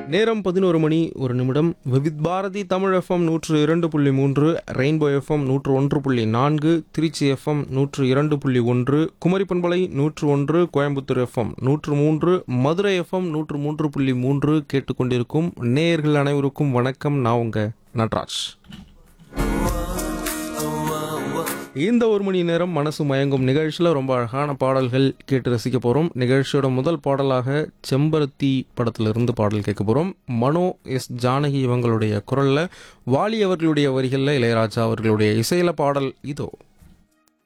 நேரம் பதினோரு மணி ஒரு நிமிடம் விவித் பாரதி தமிழ் எஃப்எம் நூற்று இரண்டு புள்ளி மூன்று ரெயின்போ எஃப்எம் நூற்று ஒன்று புள்ளி நான்கு திருச்சி எஃப்எம் நூற்று இரண்டு புள்ளி ஒன்று குமரி பண்பலை நூற்று ஒன்று கோயம்புத்தூர் எஃப்எம் நூற்று மூன்று மதுரை எஃப்எம் நூற்று மூன்று புள்ளி மூன்று கேட்டுக்கொண்டிருக்கும் நேயர்கள் அனைவருக்கும் வணக்கம் நான் உங்க நட்ராஜ் இந்த ஒரு மணி நேரம் மனசு மயங்கும் நிகழ்ச்சியில் ரொம்ப அழகான பாடல்கள் கேட்டு ரசிக்க போகிறோம் நிகழ்ச்சியோட முதல் பாடலாக செம்பருத்தி படத்திலிருந்து பாடல் கேட்க போகிறோம் மனோ எஸ் ஜானகி இவங்களுடைய குரலில் வாலி அவர்களுடைய வரிகளில் இளையராஜா அவர்களுடைய இசையில பாடல் இதோ